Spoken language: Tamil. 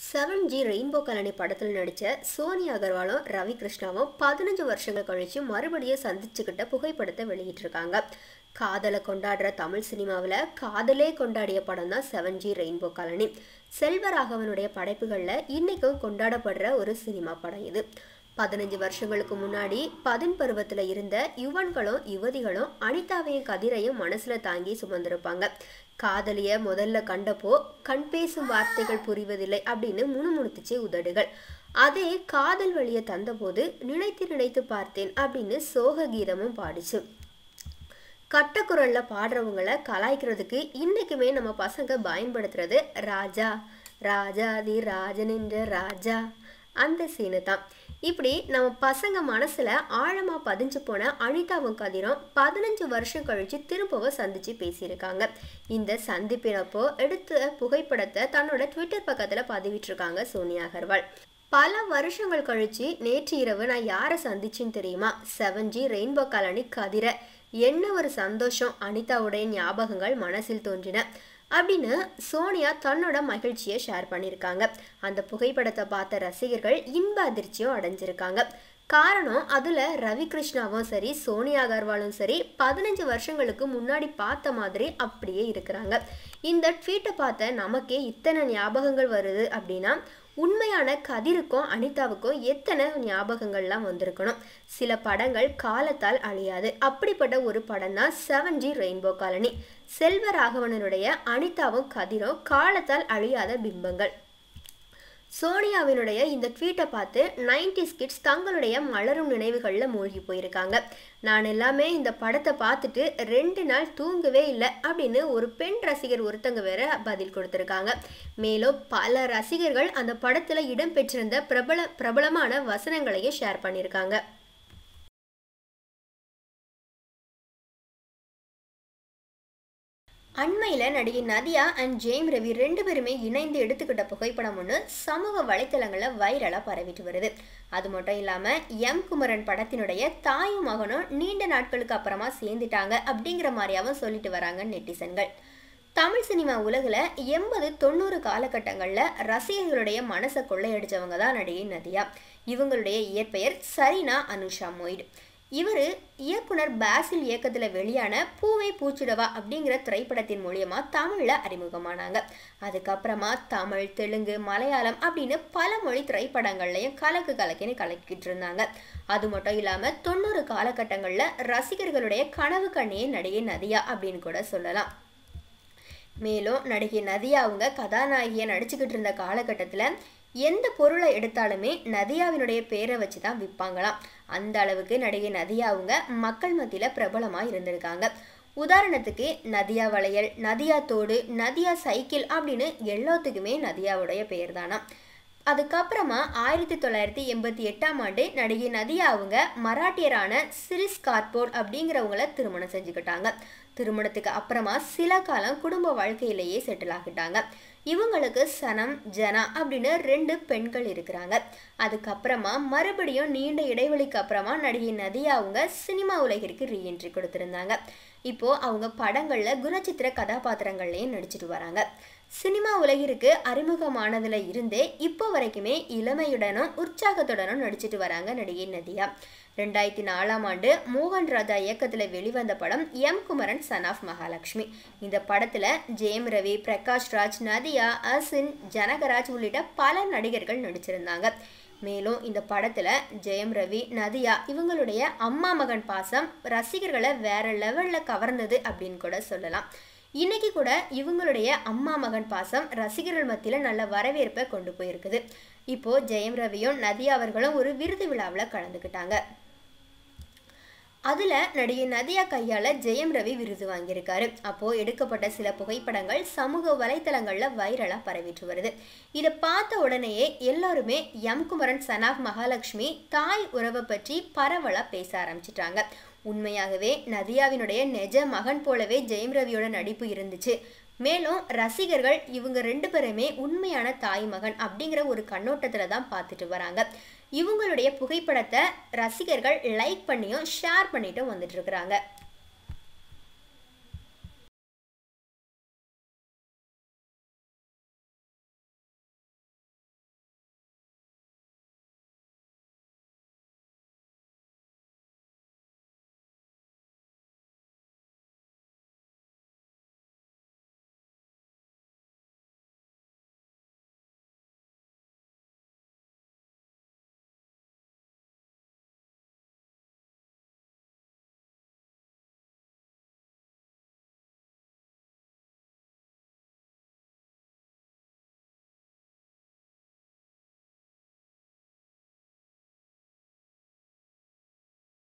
செவன் ஜி ரெயின்போ கலனி படத்தில் நடித்த சோனி அகர்வாலும் ரவி கிருஷ்ணாவும் பதினஞ்சு வருஷங்கள் கழிச்சு மறுபடியும் சந்திச்சுக்கிட்ட புகைப்படத்தை வெளியிட்டிருக்காங்க காதலை கொண்டாடுற தமிழ் சினிமாவில் காதலே கொண்டாடிய படம் தான் செவன் ஜி ரெயின்போ கலனி செல்வராகவனுடைய படைப்புகளில் இன்றைக்கும் கொண்டாடப்படுற ஒரு சினிமா படம் இது பதினஞ்சு வருஷங்களுக்கு முன்னாடி பதின் பருவத்தில் இருந்த யுவன்களும் யுவதிகளும் அனிதாவையும் கதிரையும் மனசில் தாங்கி சுமந்திருப்பாங்க காதலிய முதல்ல கண்டப்போ கண் பேசும் வார்த்தைகள் புரிவதில்லை அப்படின்னு முணுமுணுத்துச்சு உதடுகள் அதே காதல் வழியை தந்தபோது நினைத்து நினைத்து பார்த்தேன் அப்படின்னு சோக கீதமும் பாடிச்சு கட்டக்குரல்ல பாடுறவங்கள கலாய்க்கிறதுக்கு இன்னைக்குமே நம்ம பசங்க பயன்படுத்துறது ராஜா ராஜாதி ராஜன் என்ற ராஜா அந்த சீனு தான் இப்படி நம்ம பசங்க மனசுல ஆழமா பதிஞ்சு போன அனிதாவும் கதிரும் பதினஞ்சு வருஷம் கழிச்சு திரும்பவும் சந்திச்சு பேசியிருக்காங்க இந்த சந்திப்பினப்போ எடுத்த புகைப்படத்தை தன்னோட ட்விட்டர் பக்கத்துல பதிவிட்டிருக்காங்க சோனியா அகர்வால் பல வருஷங்கள் கழிச்சு நேற்று இரவு நான் யாரை சந்திச்சேன்னு தெரியுமா செவன் ஜி ரெயின்போ காலனி கதிரை என்ன ஒரு சந்தோஷம் அனிதாவுடைய ஞாபகங்கள் மனசில் தோன்றின அப்படின்னு சோனியா தன்னோட மகிழ்ச்சியை ஷேர் பண்ணியிருக்காங்க அந்த புகைப்படத்தை பார்த்த ரசிகர்கள் இன்ப அதிர்ச்சியும் அடைஞ்சிருக்காங்க காரணம் அதில் ரவி கிருஷ்ணாவும் சரி சோனியா அகர்வாலும் சரி பதினஞ்சு வருஷங்களுக்கு முன்னாடி பார்த்த மாதிரி அப்படியே இருக்கிறாங்க இந்த ட்வீட்டை பார்த்த நமக்கே இத்தனை ஞாபகங்கள் வருது அப்படின்னா உண்மையான கதிருக்கும் அனிதாவுக்கும் எத்தனை ஞாபகங்கள்லாம் வந்திருக்கணும் சில படங்கள் காலத்தால் அழியாது அப்படிப்பட்ட ஒரு படம் தான் செவன் ஜி ரெயின்போ காலனி செல்வராகவனனுடைய அனிதாவும் கதிரும் காலத்தால் அழியாத பிம்பங்கள் சோனியாவினுடைய இந்த ட்வீட்டை பார்த்து நைன்டி கிட்ஸ் தங்களுடைய மலரும் நினைவுகளில் மூழ்கி போயிருக்காங்க நான் எல்லாமே இந்த படத்தை பார்த்துட்டு ரெண்டு நாள் தூங்கவே இல்லை அப்படின்னு ஒரு பெண் ரசிகர் ஒருத்தங்க வேற பதில் கொடுத்துருக்காங்க மேலும் பல ரசிகர்கள் அந்த படத்தில் இடம்பெற்றிருந்த பிரபல பிரபலமான வசனங்களையும் ஷேர் பண்ணியிருக்காங்க அண்மையில் நடிகை நதியா அண்ட் ஜெயம் ரவி ரெண்டு பேருமே இணைந்து எடுத்துக்கிட்ட புகைப்படம் ஒன்று சமூக வலைத்தளங்களில் வைரலாக பரவிட்டு வருது அது மட்டும் இல்லாமல் எம் குமரன் படத்தினுடைய தாயும் மகனும் நீண்ட நாட்களுக்கு அப்புறமா சேர்ந்துட்டாங்க அப்படிங்கிற மாதிரியாவும் சொல்லிட்டு வராங்க நெட்டிசன்கள் தமிழ் சினிமா உலகில் எண்பது தொண்ணூறு காலகட்டங்களில் ரசிகர்களுடைய மனசை கொள்ளையடிச்சவங்க தான் நடிகை நதியா இவங்களுடைய இயற்பெயர் சரினா அனுஷா மொய்டு இவர் இயக்குனர் பாசில் இயக்கத்தில் வெளியான பூவை பூச்சிடவா அப்படிங்கிற திரைப்படத்தின் மூலியமா தமிழில் அறிமுகமானாங்க அதுக்கப்புறமா தமிழ் தெலுங்கு மலையாளம் அப்படின்னு பல மொழி திரைப்படங்கள்லையும் கலக்கு கலக்கின்னு கலக்கிட்டு இருந்தாங்க அது மட்டும் இல்லாமல் தொண்ணூறு காலகட்டங்களில் ரசிகர்களுடைய கனவு கண்ணியே நடிகை நதியா அப்படின்னு கூட சொல்லலாம் மேலும் நடிகை நதியா அவங்க கதாநாயகியை நடிச்சுக்கிட்டு இருந்த காலகட்டத்தில் எந்த பொருளை எடுத்தாலுமே நதியாவினுடைய பேரை வச்சு தான் விற்பாங்களாம் அந்த அளவுக்கு நடிகை நதியா அவங்க மக்கள் மத்தியில் பிரபலமாக இருந்திருக்காங்க உதாரணத்துக்கு நதியா வளையல் நதியா தோடு நதியா சைக்கிள் அப்படின்னு எல்லாத்துக்குமே நதியாவுடைய பெயர் தானா அதுக்கப்புறமா ஆயிரத்தி தொள்ளாயிரத்தி எண்பத்தி எட்டாம் ஆண்டு நடிகை நதியா அவங்க மராட்டியரான சிரிஸ் கார்போர்ட் அப்படிங்கிறவங்கள திருமணம் செஞ்சுக்கிட்டாங்க திருமணத்துக்கு அப்புறமா சில காலம் குடும்ப வாழ்க்கையிலேயே செட்டில் ஆகிட்டாங்க இவங்களுக்கு சனம் ஜனா அப்படின்னு ரெண்டு பெண்கள் இருக்கிறாங்க அதுக்கப்புறமா மறுபடியும் நீண்ட இடைவெளிக்கு அப்புறமா நடிகை நதியா அவங்க சினிமா உலகிற்கு ரீஎன்ட்ரி கொடுத்துருந்தாங்க இப்போது அவங்க படங்களில் குணச்சித்திர கதாபாத்திரங்கள்லையும் நடிச்சிட்டு வராங்க சினிமா உலகிற்கு அறிமுகமானதுல இருந்தே இப்போ வரைக்குமே இளமையுடனும் உற்சாகத்துடனும் நடிச்சிட்டு வராங்க நடிகை நதியா ரெண்டாயிரத்தி நாலாம் ஆண்டு மோகன் ராஜா இயக்கத்தில் வெளிவந்த படம் M Kumaran son of Mahalakshmi இந்த படத்தில் ஜெயம் ரவி பிரகாஷ் ராஜ் நதியா அசின் ஜனகராஜ் உள்ளிட்ட பல நடிகர்கள் நடிச்சிருந்தாங்க மேலும் இந்த படத்தில் ஜெயம் ரவி நதியா இவங்களுடைய அம்மா மகன் பாசம் ரசிகர்களை வேற லெவலில் கவர்ந்தது அப்படின்னு கூட சொல்லலாம் இன்னைக்கு கூட இவங்களுடைய அம்மா மகன் பாசம் ரசிகர்கள் மத்தியில் நல்ல வரவேற்பை கொண்டு போயிருக்குது இப்போ ஜெயம் ரவியும் நதியா அவர்களும் ஒரு விருது விழாவில் கலந்துக்கிட்டாங்க அதில் நடிகை நதியா கையால் ஜெயம் ரவி விருது வாங்கியிருக்காரு அப்போது எடுக்கப்பட்ட சில புகைப்படங்கள் சமூக வலைத்தளங்களில் வைரலாக பரவிட்டு வருது இதை பார்த்த உடனேயே எல்லாருமே எம் குமரன் சனாப் மகாலட்சுமி தாய் உறவை பற்றி பரவலாக பேச ஆரம்பிச்சிட்டாங்க உண்மையாகவே நதியாவினுடைய நெஜ மகன் போலவே ஜெயம் ரவியோட நடிப்பு இருந்துச்சு மேலும் ரசிகர்கள் இவங்க ரெண்டு பேருமே உண்மையான தாய் மகன் அப்படிங்கிற ஒரு கண்ணோட்டத்தில் தான் பார்த்துட்டு வராங்க இவங்களுடைய புகைப்படத்தை ரசிகர்கள் லைக் பண்ணியும் ஷேர் பண்ணிட்டும் வந்துட்டு இருக்கிறாங்க